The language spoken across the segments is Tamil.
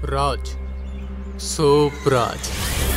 ராஜ் சோப்ராஜ்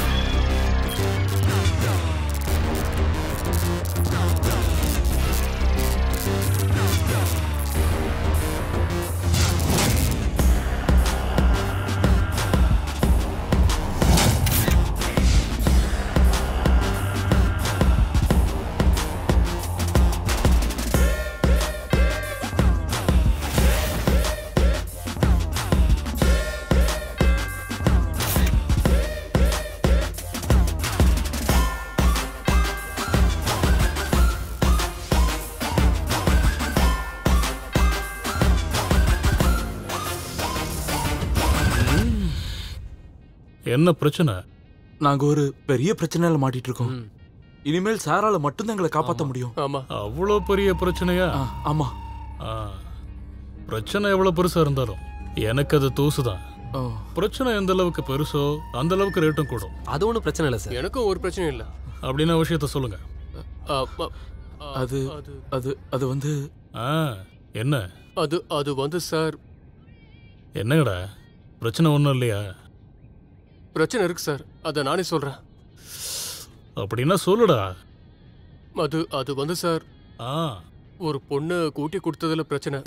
என்ன பிரச்சனை நாங்க ஒரு பெரிய பிரச்சனையில மாட்டிட்டு இருக்கோம் இனிமேல் சாரால மட்டும்தான் எங்களை காப்பாத்த முடியும் ஆமா அவ்வளோ பெரிய பிரச்சனையா ஆ, ஆமா ஆ. பிரச்சனை எவ்வளவு பெருசா இருந்தாலும் எனக்கு அது தூசுதான் ஓ, பிரச்சனை எந்த அளவுக்கு பெருசோ அந்த அளவுக்கு ரேட்டும் கூடும் அது ஒன்றும் பிரச்சனை இல்லை சார் எனக்கும் ஒரு பிரச்சனையும் இல்ல அப்படின்னா விஷயத்த சொல்லுங்க அ, அ, அது அது அது அது வந்து ஆ என்ன அது அது வந்து சார் என்னங்கடா பிரச்சனை ஒன்றும் இல்லையா பிரச்சனை இருக்கு சார் அதை நானே சொல்றேன் அப்படின்னா சொல்லுடா அது அது வந்து சார் ஆ ஒரு பொண்ணு கூட்டி கொடுத்ததுல பிரச்சனை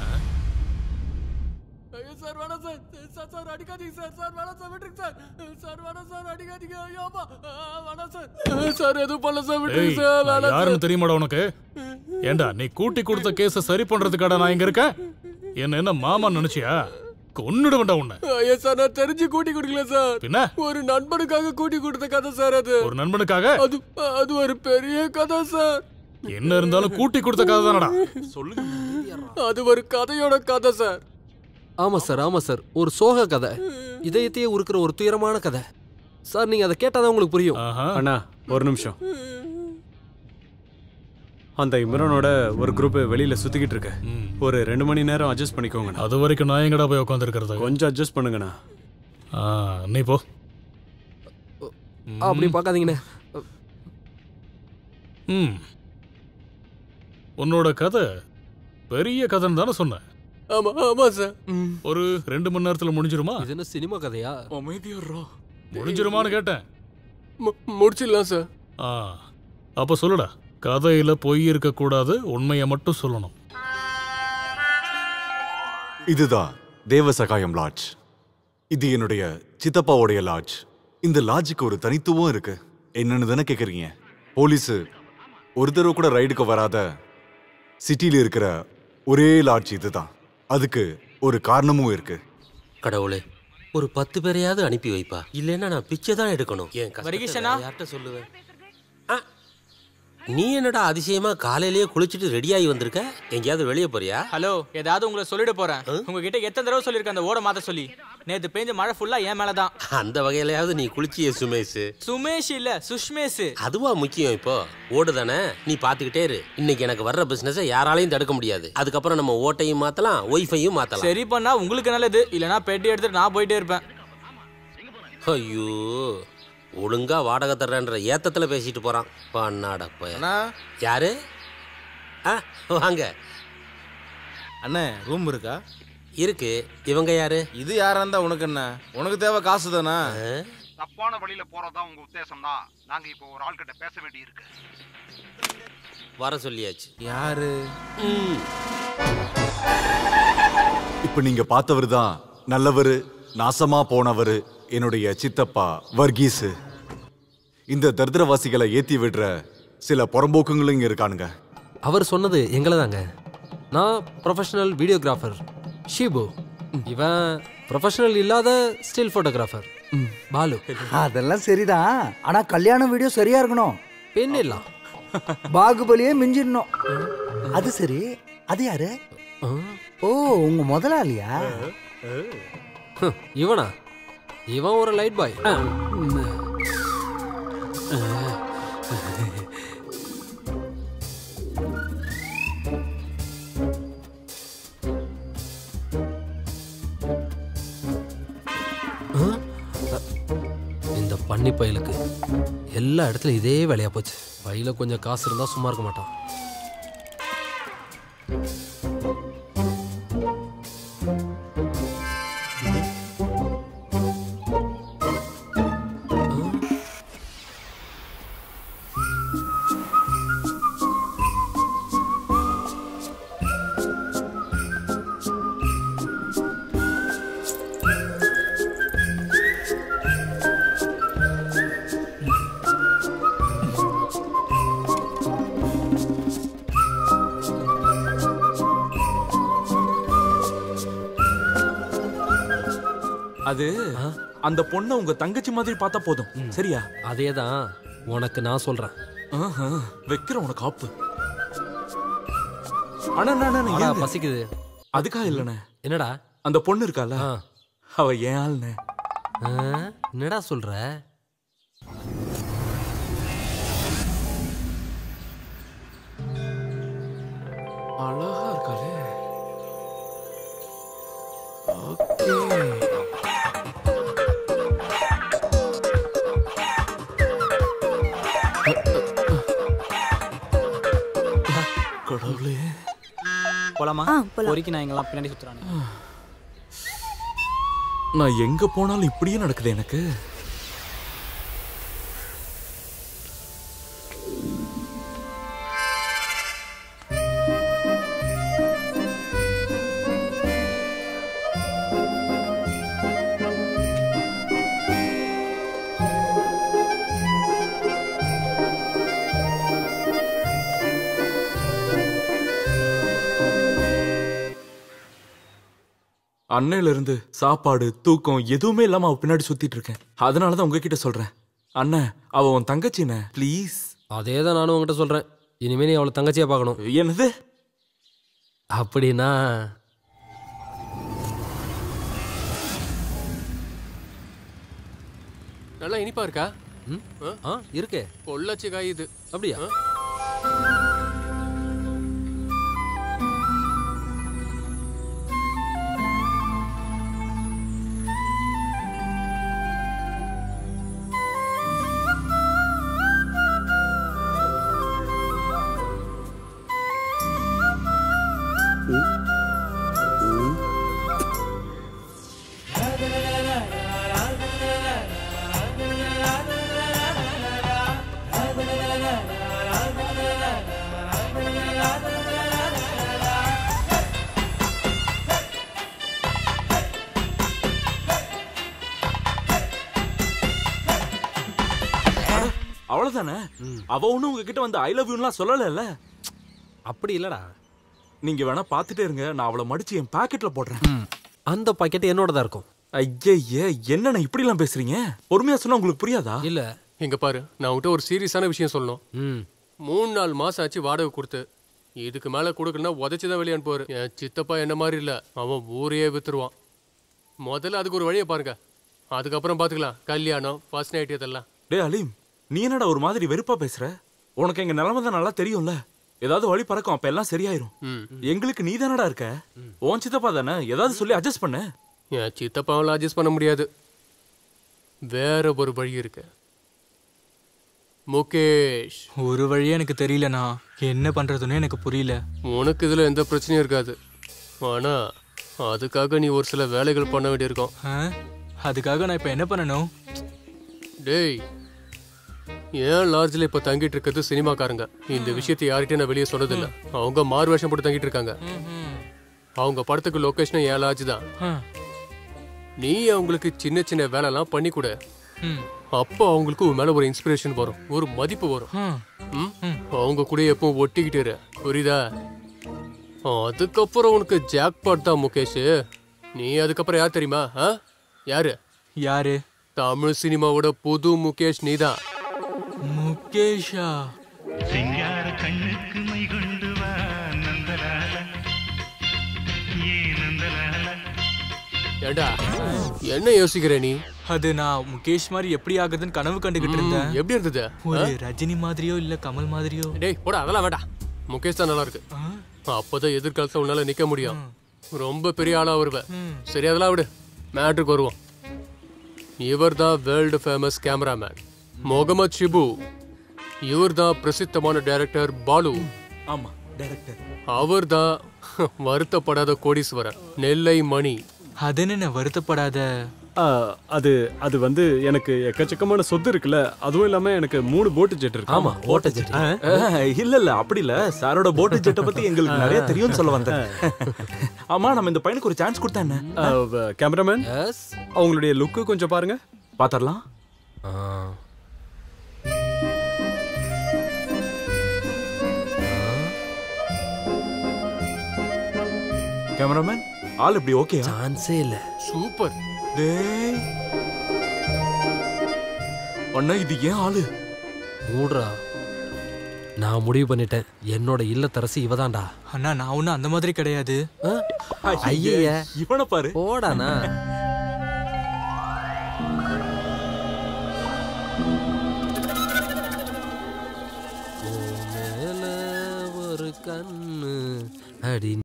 ஐயோ சார் வேணாம் சார் சார் சார் அடிக்காதீங்க சார் சார் வேணாம் சார் விட்டுருங்க சார் சார் வேணாம் சார் அடிக்காதீங்க ஐயோப்பா வேணாம் சார் சார் எதுவும் பண்ணல சார் ஏய் விட்டுருங்க சார் நான் வேணாம் யாருன்னு சார் தெரியுமாடா உனக்கு ஏண்டா நீ கூட்டி கொடுத்த கேஸ சரி பண்றதுக்காடா நான் இங்க இருக்கேன் என்ன என்ன மாமா நினைச்சியா கொன்னுடுவேன்டா உன்னை ஐயோ சார் நான் தெரிஞ்சு கூட்டி கொடுக்கல சார் பின்ன ஒரு நண்பனுக்காக கூட்டி கொடுத்த கதை சார் அது ஒரு நண்பனுக்காக அது அது ஒரு பெரிய கதை சார் என்ன இருந்தாலும் கூட்டி கொடுத்த கதை தானடா சொல்லுங்க அது ஒரு கதையோட கதை சார் ஆமாம் சார் ஆமாம் சார் ஒரு சோக கதை இதயத்தையே உருக்குற ஒரு துயரமான கதை சார் நீங்கள் அதை கேட்டால் தான் உங்களுக்கு புரியும் ஆஹா அண்ணா ஒரு நிமிஷம் அந்த இம்ரானோட ஒரு குரூப் வெளியில சுத்திக்கிட்டு இருக்கு ம். ஒரு ரெண்டு மணி நேரம் அட்ஜஸ்ட் பண்ணிக்கோங்கண்ணா அது வரைக்கும் நான் எங்கடா போய் உட்காந்துருக்கிறது கொஞ்சம் அட்ஜஸ்ட் பண்ணுங்கண்ணா ஆ நீ போ அப்படி பார்க்காதீங்கண்ணே ம் உன்னோட கதை பெரிய கதைன்னு தானே சொன்னேன் ஆமா ஆமா சார் ம், ஒரு ரெண்டு மணி நேரத்துல முடிஞ்சிருமா இது என்ன சினிமா கதையா அமைதியாடுறா முடிஞ்சிருமான்னு கேட்டேன் மு- முடிச்சிடலாம் சார் ஆ அப்ப சொல்லுடா கதையில பொய் இருக்க கூடாது உண்மையை மட்டும் சொல்லணும் இதுதான் தேவசகாயம் லாட்ஜ் இது என்னுடைய சித்தப்பாவுடைய லாட்ஜ் இந்த லாட்ஜுக்கு ஒரு தனித்துவம் இருக்கு என்னன்னு தானே கேக்குறீங்க போலீஸ் ஒரு தடவை கூட ரைடுக்கு வராத சிட்டில இருக்கிற ஒரே லாட்ஜ் இதுதான் அதுக்கு ஒரு காரணமும் இருக்கு கடவுளே ஒரு பத்து பேரையாவது அனுப்பி வைப்பா இல்லைன்னா நான் பிச்சை தான் எடுக்கணும் என் கஷ்டத்தை வருகீசனா? வேற யார்கிட்ட சொல்லுவேன் ஆ, நீ என்னடா அதிசயமா காலையிலேயே குளிச்சுட்டு ரெடியாகி வந்திருக்க எங்கேயாவது வெளியே போறியா ஹலோ ஏதாவது உங்களை சொல்லிட போறேன் உங்ககிட்ட எத்தனை தடவை சொல்லியிருக்கேன் அந்த ஓட மாத்த சொல்லி நேத்து பெஞ்ச மழை ஃபுல்லா என் மேலதான் அந்த வகையிலயாவது நீ குளிச்சியே சுமேஷ் சுமேஷ் இல்ல சுஷ்மேஷ் அதுவா முக்கியம் இப்போ ஓடு தானே நீ பார்த்துக்கிட்டே இரு இன்னைக்கு எனக்கு வர்ற பிசினஸை யாராலையும் தடுக்க முடியாது அதுக்கப்புறம் நம்ம ஓட்டையும் மாத்தலாம் ஒய்ஃபையும் மாத்தலாம் சரி பண்ணா உங்களுக்கு நல்லது இல்லனா பெட்டி எடுத்துட்டு நான் போயிட்டே இருப்பேன் ஐயோ ஒழுங்கா வாடகை தர்றேன்ற ஏத்தத்துல பேசிட்டு போறான் பண்ணாடப்ப யாரு ஆ வாங்க அண்ணே ரூம் இருக்கா இருக்கு இவங்க யாரு இது யாரா இருந்தா உனக்கு என்ன உனக்கு தேவை காசு தானே ஆ? தப்பான வழியில போறதா உங்க உத்தேசம்னா நாங்க இப்போ ஒரு ஆள்கிட்ட பேச வேண்டியிருக்கு வர சொல்லியாச்சு யாரு ம். இப்ப நீங்க பார்த்தவர் தான் நல்லவரு நாசமா போனவரு என்னுடைய சித்தப்பா வர்கீஸ் இந்த தரித்திரவாசிகளை ஏத்தி விடுற சில புறம்போக்குங்களும் இங்க இருக்கானுங்க அவர் சொன்னது எங்களை தாங்க நான் ப்ரொஃபஷனல் வீடியோகிராஃபர் ஷிபு இவன் ப்ரொஃபஷனல் இல்லாத ஸ்டில் ஃபோட்டோகிராஃபர் பாலு அதெல்லாம் சரிதான் ஆனா கல்யாண வீடியோ சரியா இருக்கணும் பெண் இல்லா பாகுபலியே மிஞ்சிடணும் அது சரி அது யாரு ஆ? ஓ உங்க முதலாளியா ஹம், இவனா இவன் ஒரு லைட் பாய் இந்த பன்னி பயலுக்கு எல்லா இடத்துலயும் இதே வேலையா போச்சு பையில கொஞ்சம் காசு இருந்தா சும்மா இருக்க மாட்டான் அது அந்த பொண்ணை உங்க தங்கச்சி மாதிரி பார்த்தா போதும் சரியா அதே தான் உனக்கு நான் சொல்றேன் ஆஹா, வைக்கிறேன் உனக்கு ஆப்பு அண்ணா அண்ணா, அண்ணா, ஆனா, ஏங்க? பசிக்குது அதுக்காக இல்லண்ணே என்னடா அந்த பொண்ணு இருக்கால அவ ஏன் ஆளுண்ணே ஆ, என்னடா சொல்ற அழகா இருக்காளே ஓகே கடவுளே போலாமா ஆ, போலாம். பொறிக்கு நான் எங்கெல்லாம் பின்னாடி சுத்துறானு நான் எங்க போனாலும் இப்படியே நடக்குது எனக்கு அன்னையில இருந்து சாப்பாடு தூக்கம் எதுவுமே இல்லாம அவ பின்னாடி சுத்திட்டு இருக்கேன் அதனாலதான் உங்ககிட்ட சொல்றேன் அண்ணன் அவ உன் தங்கச்சிண்ணே ப்ளீஸ் அதே தான் நானும் உங்ககிட்ட சொல்றேன் இனிமே நீ அவளை தங்கச்சியா பார்க்கணும் என்னது அப்படின்னா நல்லா இனிப்பா இருக்கா ம்? ஆ இருக்கே பொள்ளாச்சி காய் இது அப்படியா அவ்வளவுதானே அவ ஒண்ணும் உங்ககிட்ட வந்து ஐ லவ் யூலாம் சொல்லல அப்படி இல்லடா நீங்க வேணா பாத்துட்டே இருங்க நான் அவளை மடிச்சு என் பாக்கெட்ல போடுறேன் அந்த பாக்கெட் என்னோட தான் இருக்கும் ஐயே என்னண்ணா இப்படி எல்லாம் பேசுறீங்க பொறுமையா சொன்னா உங்களுக்கு புரியாதா இல்ல இங்க பாரு நான் உன்கிட்ட ஒரு சீரியஸான விஷயம் சொல்லணும் ம் மூணு நாலு மாசம் ஆச்சு வாடகை கொடுத்து இதுக்கு மேல கொடுக்கலன்னா உதச்சி தான் வெளியே அனுப்புவாரு என் சித்தப்பா என்ன மாதிரி இல்ல அவன் ஊரையே வித்துருவான் முதல்ல அதுக்கு ஒரு வழியை பாருங்க அதுக்கப்புறம் பாத்துக்கலாம் கல்யாணம் ஃபர்ஸ்ட் நைட் இதெல்லாம் டே அலீம் நீ என்னடா ஒரு மாதிரி வெறுப்பா பேசுற உனக்கு எங்க நிலைமை தான் நல்லா தெரியும்ல ஏதாவது வழி பறக்கும் அப்ப எல்லாம் சரியாயிரும் ம். எங்களுக்கு நீ தானடா இருக்க உன் சித்தப்பா தானே ஏதாவது சொல்லி அட்ஜஸ்ட் பண்ணு என் சித்தப்பாவில் அட்ஜஸ்ட் பண்ண முடியாது வேற ஒரு வழி இருக்கு முகேஷ் ஒரு வழியே எனக்கு தெரியலண்ணா என்ன பண்றதுன்னு எனக்கு புரியல உனக்கு இதுல எந்த பிரச்சனையும் இருக்காது ஆனா அதுக்காக நீ ஒரு சில வேலைகள் பண்ண வேண்டியிருக்கும் ஆ? அதுக்காக நான் இப்ப என்ன பண்ணணும் டேய் ஏன் லாட்ஜில் இப்போ தங்கிட்டு இருக்கிறது சினிமாக்காரங்க இந்த விஷயத்தை யார்கிட்டயும் நான் வெளியே சொன்னதில்ல அவங்க மாறு வேஷம் போட்டு தங்கிட்டு இருக்காங்க அவங்க படத்துக்கு லொகேஷன் ஏன் லாட்ஜ் தான் ஆ. நீ அவங்களுக்கு சின்ன சின்ன வேலைலாம் பண்ணி கொடு ம். அப்போ அவங்களுக்கு உன் மேல ஒரு இன்ஸ்பிரேஷன் வரும் ஒரு மதிப்பு வரும் ஆ. ம்? அவங்க கூட எப்பவும் ஒட்டிக்கிட்டு இரு. புரியுதா அதுக்கப்புறம் உனக்கு ஜாக்பாட் தான் முகேஷ் நீ அதுக்கப்புறம் யார் தெரியுமா ஆ? யாரு யாரு தமிழ் சினிமாவோட புது முகேஷ் நீதான் முகேஷா சிங்கார கண்ணுக்கு மை கொண்டு வா நந்தலால ஏ நந்தலால ஏண்டா என்ன யோசிக்கிற நீ அது நான் முகேஷ் மாதிரி எப்படி ஆகுதுன்னு கனவு கண்டுகிட்டு இருந்தேன் ம், எப்படி இருந்தது ஒரு ஆ? ரஜினி மாதிரியோ இல்ல கமல் மாதிரியோ டேய் போடா அதெல்லாம் வேண்டாம் முகேஷ் தான் நல்லா இருக்கு அப்பதான் எதிர்காலத்துல உன்னால நிக்க முடியும் ரொம்ப பெரிய ஆளா வருவ சரி அதெல்லாம் விடு மேட்ருக்கு வருவோம் இவர் தான் world famous cameraman Muhammad Shibu இவர் தான் பிரசித்தமான டைரக்டர் பாலு ஆமா டைரக்டர் அவர் தான் வருத்தப்படாத கோடீஸ்வரர் நெல்லை மணி அது என்ன வருத்தப்படாத ஆ, அது அது வந்து எனக்கு எக்கச்சக்கமான சொத்து இருக்குல்ல அதுவும் இல்லாம எனக்கு மூணு போட்டு ஜெட் இருக்கு ஆமா, ஓட்ட jet. ஆ, இல்ல இல்ல அப்படி இல்ல சாரோட போட்டு ஜெட்டை பத்தி எங்களுக்கு நிறைய தெரியும்னு சொல்ல வந்தேன் ஆமா நம்ம இந்த பையனுக்கு ஒரு சான்ஸ் கொடுத்தா என்ன கேமராமேன் அவங்களுடைய லுக்கு கொஞ்சம் பாருங்க பாத்தரலாம் கேமராமேன் ஆள் இப்படி ஓகே சான்ஸே இல்ல சூப்பர் டேய் அண்ணா இது ஏன் ஆளு மூடுறா நான் முடிவு பண்ணிட்டேன் என்னோட இல்லத்தரசி இவதான்டா அண்ணா நான் ஒன்றும் அந்த மாதிரி கிடையாது ஐய இவனை பாரு போடாண்ணா உன் மேல ஒரு கண்ணு அடி